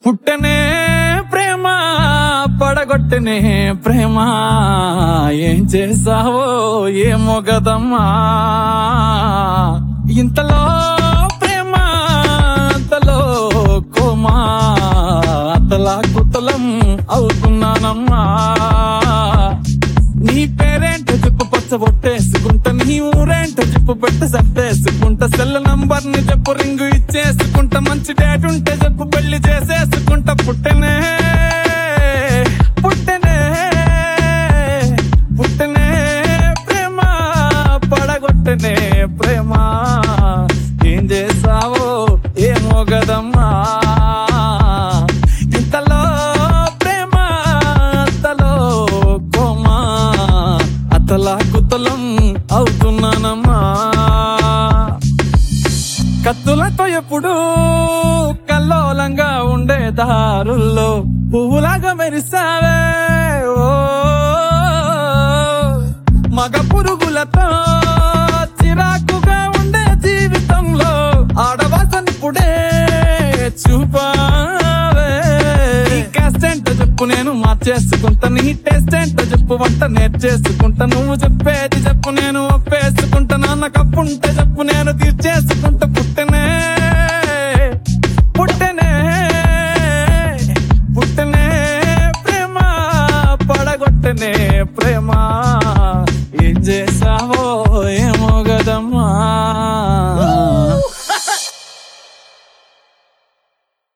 పుట్టనే ప్రేమ పడగొట్టనే ప్రేమ ఏం చేసావో ఏమో గదమ్మా ఇంతలో ప్రేమ అంతలో కోమా అతలా కుతలం అవుతున్నానమ్మా నీ పేరేంట చెప్పు పచ్చ పొట్టేసుకుంటా నీ ఊరేంట చెప్పు పెట్ట సర్దేసుకుంటా సెల్ నంబర్ ని చెప్పు రింగు ఇచ్చేసుకుంటా మంచి డేట్ ఉంటే చెప్పు పెళ్లి చేసేసుకుంటా పుట్టనే పుట్టనే పుట్టనే ప్రేమ పడగొట్టనే ప్రేమ ఏం చేసావో ఏమో గదమ్మా ఇంతలో ప్రేమ అంతలో కోమా అతలా కుతలం అవుతున్నానమ్మా కత్తులతో ఎప్పుడు కల్లోలంగా ఉండే దారుల్లో పువ్వులాగా మెరిసావే ఓ మగ పురుగులతో చిరాకుగా ఉండే జీవితంలో ఆడవాసనిప్పుడే చూపావే నీ కాస్ట్ ఏంటో చెప్పు నేను మార్చేసుకుంటా నీ టేస్ట్ ఏంటో చెప్పు వంట నేర్చేసుకుంటా నువ్వు చెప్పేది చెప్పు నేను ఒప్పేసుకుంటా నాన్న కప్పుంటే చెప్పు నేను తీర్చేసుకుంటా పుట్టనే పుట్టనే పుట్టనే ప్రేమ పడగొట్టనే ప్రేమ ఏం చేసావో ఏమోగా